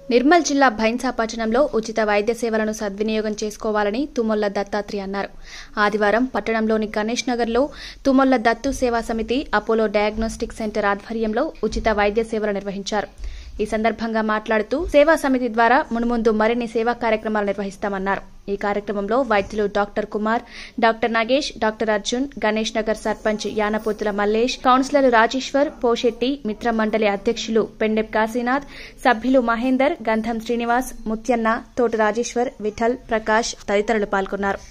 నిర్మల్ జిల్లా భైన్సా పట్టణంలో ఉచిత వైద్య సేవలను సద్వినియోగం చేసుకోవాలని తుమ్మొల్ల దత్తాత్రి అన్నారు ఆదివారం పట్టణంలోని గణేష్ నగర్లో తుమ్మొల్ల దత్తు సేవా సమితి అపోలో డయాగ్నోస్టిక్ సెంటర్ ఆధ్వర్యంలో ఉచిత వైద్య సేవలు నిర్వహించారు ఈ సందర్భంగా మాట్లాడుతూ సేవా సమితి ద్వారా మున్ముందు మరిన్ని సేవా కార్యక్రమాలు నిర్వహిస్తామన్నారు ఈ కార్యక్రమంలో వైద్యులు doctor Kumar doctor Nagesh doctor Arjun Ganesh Nagar sarpanch Yanapotula Mallesh councillor Rajeshwar Poshetti మిత్ర మండలి అధ్యక్షులు పెండెప్ కాశీనాథ్ సభ్యులు మహేందర్ గంధం శ్రీనివాస్ ముత్యన్న తోట రాజేశ్వర్ విఠల్ ప్రకాష్ తదితరులు పాల్గొన్నారు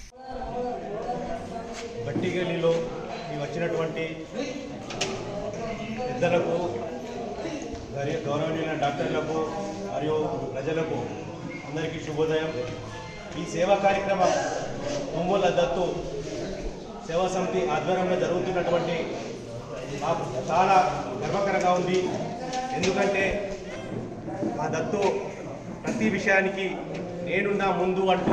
బట్టి గల్లీలో ఈ వచ్చినటువంటి పెద్దలకు మరియు గౌరవనీయులైన డాక్టర్లకు మరియు ప్రజలకు అందరికీ శుభోదయం ఈ సేవా కార్యక్రమం ఒంగోలు దత్తు సేవా సమితి ఆధ్వర్యంలో జరుగుతున్నటువంటి మాకు చాలా గర్వకరంగా ఉంది ఎందుకంటే మా దత్తు ప్రతి విషయానికి నేనున్నా ముందు అంటూ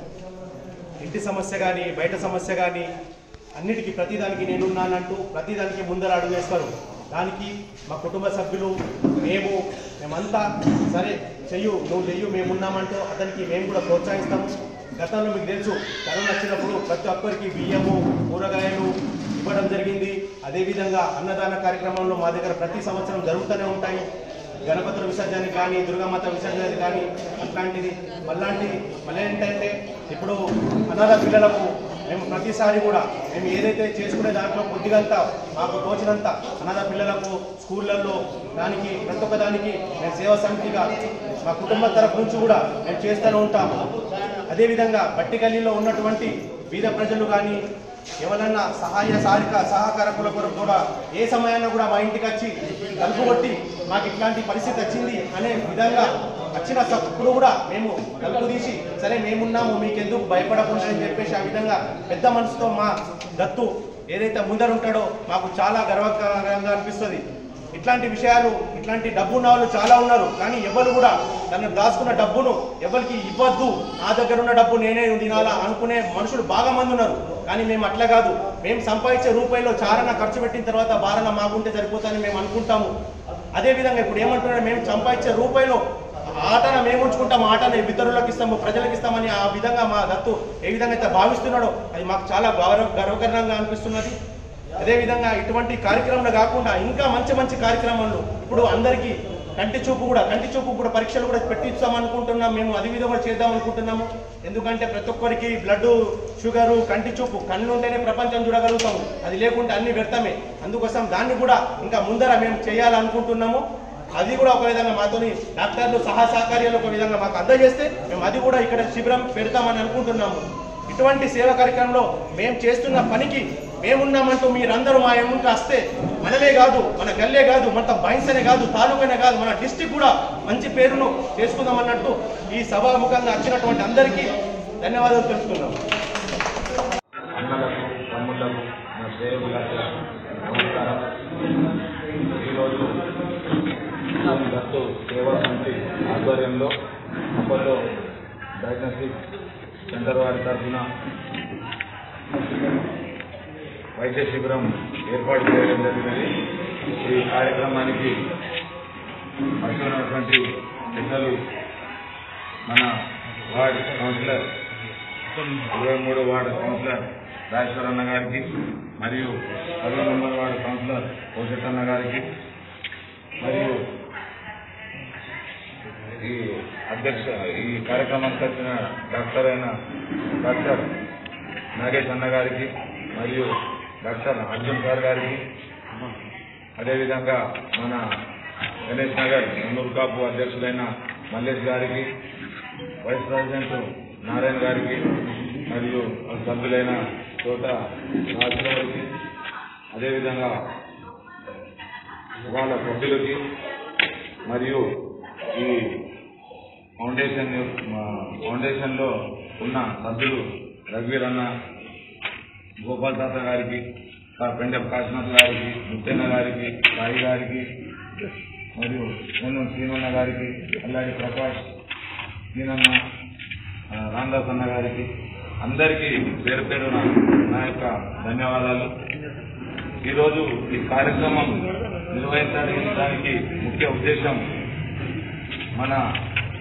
ఇంటి సమస్య కానీ బయట సమస్య కానీ అన్నిటికీ ప్రతిదానికి నేనున్నానంటూ ప్రతిదానికి ముందర అడుగు వేస్తారు దానికి మా కుటుంబ సభ్యులు మేము మేమంతా సరే చెయ్యు నువ్వు చెయ్యు మేమున్నామంటూ అతనికి మేము కూడా ప్రోత్సహిస్తాము గతంలో మీకు తెలుసు కరోనా వచ్చినప్పుడు ప్రతి ఒక్కరికి బియ్యము కూరగాయలు ఇవ్వడం జరిగింది అదేవిధంగా అన్నదాన కార్యక్రమంలో మా దగ్గర ప్రతి సంవత్సరం జరుగుతూనే ఉంటాయి గణపతుల విసర్జన కానీ దుర్గామాత విసర్జన కానీ అట్లాంటిది మళ్ళాంటి మళ్ళీ ఏంటంటే ఇప్పుడు అనాథ పిల్లలకు మేము ప్రతిసారి కూడా మేము ఏదైతే చేసుకునే దాంట్లో కొద్దిగంత మాకు తోచినంత అనాథ పిల్లలకు స్కూళ్ళల్లో దానికి ప్రతి ఒక్క దానికి మేము సేవా సమితిగా మా కుటుంబం తరఫు నుంచి కూడా మేము చేస్తూనే ఉంటాము అదేవిధంగా బట్టి గల్లీలో ఉన్నటువంటి బీద ప్రజలు కానీ ఎవరన్నా సహాయ సారిక సహకారకుల కొరకు కూడా ఏ సమయాన్ని కూడా మా ఇంటికి వచ్చి తలుపు కొట్టి మాకు ఇట్లాంటి పరిస్థితి వచ్చింది అనే విధంగా వచ్చిన సప్పుడు కూడా మేము తలుపు తీసి సరే మేమున్నాము మీకెందుకు భయపడకుండా అని చెప్పేసి ఆ విధంగా పెద్ద మనసుతో మా దత్తు ఏదైతే ముందరుంటాడో మాకు చాలా గర్వకారంగా అనిపిస్తుంది ఇట్లాంటి విషయాలు ఇట్లాంటి డబ్బు ఉన్న వాళ్ళు చాలా ఉన్నారు కానీ ఎవరు కూడా తను దాచుకున్న డబ్బును ఎవరికి ఇవ్వద్దు నా దగ్గర ఉన్న డబ్బు నేనే తినాలా అనుకునే మనుషులు బాగా మంది ఉన్నారు కానీ మేము అట్లా కాదు మేము సంపాదించే రూపాయలో చారణ ఖర్చు పెట్టిన తర్వాత బారణ మాకుంటే సరిపోతుందని మేము అనుకుంటాము అదేవిధంగా ఇప్పుడు ఏమంటున్నాడు మేము సంపాదించే రూపాయలో ఆటన మేము ఉంచుకుంటాం ఆటను ఇతరులకు ఇస్తాము ప్రజలకు ఇస్తామని ఆ విధంగా మా దత్తు ఏ విధంగా అయితే భావిస్తున్నాడో అది మాకు చాలా గౌరవ గర్వకరంగా అనిపిస్తున్నది అదేవిధంగా ఇటువంటి కార్యక్రమాలు కాకుండా ఇంకా మంచి మంచి కార్యక్రమాలు ఇప్పుడు అందరికీ కంటి చూపు కూడా కంటి చూపు కూడా పరీక్షలు కూడా పెట్టిస్తాం అనుకుంటున్నాం మేము అది విధంగా కూడా చేద్దాం అనుకుంటున్నాము ఎందుకంటే ప్రతి ఒక్కరికి బ్లడ్ షుగరు కంటి చూపు కన్ను ఉంటేనే ప్రపంచం చూడగలుగుతాము అది లేకుంటే అన్ని వ్యర్థమే అందుకోసం దాన్ని కూడా ఇంకా ముందర మేము చేయాలనుకుంటున్నాము అది కూడా ఒక విధంగా మాతోని డాక్టర్లు సహా సహకార్యాలు ఒక విధంగా మాకు అందజేస్తే మేము అది కూడా ఇక్కడ శిబిరం పెడతామని అనుకుంటున్నాము ఇటువంటి సేవా కార్యక్రమంలో మేము చేస్తున్న పనికి మేమున్నామంటూ మీరందరూ మా ఎముంట వస్తే మనమే కాదు మన గల్లే కాదు మన బైన్సనే కాదు తాలూకానే కాదు మన డిస్టిక్ కూడా మంచి పేరును చేసుకుందాం అన్నట్టు ఈ సభాముఖంగా వచ్చినటువంటి అందరికీ ధన్యవాదాలు తెలుపుతున్నాం అన్నలకు తమ్ముళ్లకు నా శ్రేయోభిలాష నమస్కారం ఈరోజు భూమి దత్తు సేవా సమితి ఆధ్వర్యంలో అప్పట్లో డయాగ్నోస్టిక్ సెంటర్ వారి తరఫున వైద్య శిబిరం ఏర్పాటు చేయడం జరిగినది ఈ కార్యక్రమానికి వచ్చినటువంటి పెద్దలు మన వార్డ్ కౌన్సిలర్ ఇరవై మూడు వార్డు కౌన్సిలర్ రాజేశ్వర అన్న గారికి మరియు పదో నెంబర్ వార్డు కౌన్సిలర్ కోశెట్ అన్న గారికి మరియు ఈ అధ్యక్ష ఈ కార్యక్రమానికి వచ్చిన డాక్టర్ అయిన డాక్టర్ నాగేష్ అన్న గారికి మరియు డాక్టర్ అర్జున్ సార్ గారికి అదేవిధంగా మన గణేష్ నగర్ నెల్లూరు కాపు అధ్యక్షులైన మల్లేష్ గారికి వైస్ ప్రెసిడెంట్ నారాయణ గారికి మరియు సభ్యులైన తోట రాజు గారికి అదేవిధంగా వాళ్ళ సభ్యులకి మరియు ఈ ఫౌండేషన్ మా ఫౌండేషన్లో ఉన్న సభ్యులు రఘువీర్ అన్న గోపాల్ తాత గారికి పెండెప్ కాశీనాథ్ గారికి ముత్తన్న గారికి సాయి గారికి మరియు నేను శ్రీమన్న గారికి అల్లాడి ప్రకాష్ సీనన్న ఆ, రామదాస్ అన్న గారికి అందరికీ పేరు పేరున నా యొక్క ధన్యవాదాలు ఈరోజు ఈ కార్యక్రమం నిర్వహించడానికి ముఖ్య ఉద్దేశం మన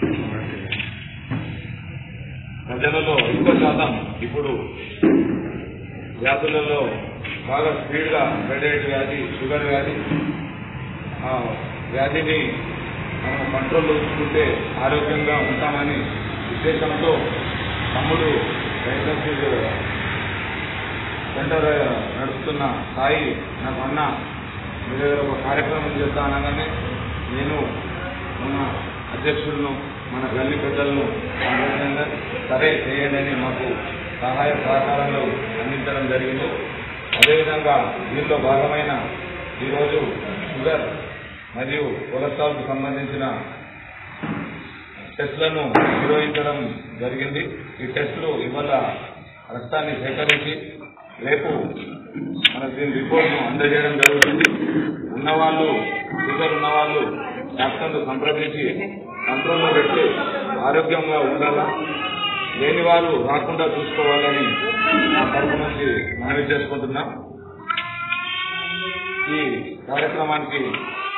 ప్రజలలో ఎక్కువ శాతం ఇప్పుడు వ్యాధులలో బాగా స్పీడ్గా హెడేట్ వ్యాధి షుగర్ వ్యాధి ఆ వ్యాధిని మనం కంట్రోల్లో ఉంచుకుంటే ఆరోగ్యంగా ఉంటామని ఉద్దేశంతో తమ్ముడు డయాగ్నోస్టిక్ సెంటర్ నడుపుతున్న సాయి నాకు అన్న మీ దగ్గర ఒక కార్యక్రమం చేస్తా అనగానే నేను మన అధ్యక్షులను మన గల్లీ పెద్దలను సందర్శంగా సరే చేయండి అని మాకు సహాయ సహకారాలు అందించడం జరిగింది అదేవిధంగా దీనిలో భాగమైన ఈరోజు షుగర్ మరియు కొలెస్ట్రాల్కు సంబంధించిన టెస్టులను నిర్వహించడం జరిగింది ఈ టెస్టులు ఇవాళ రక్తాన్ని సేకరించి రేపు మన దీని రిపోర్ట్ను అందజేయడం జరుగుతుంది ఉన్నవాళ్ళు షుగర్ ఉన్నవాళ్ళు డాక్టర్లు సంప్రదించి కంట్రోల్లో పెట్టి ఆరోగ్యంగా ఉండాలా లేని వారు రాకుండా చూసుకోవాలని నా తరపు నుంచి మనవి చేసుకుంటున్నాం ఈ కార్యక్రమానికి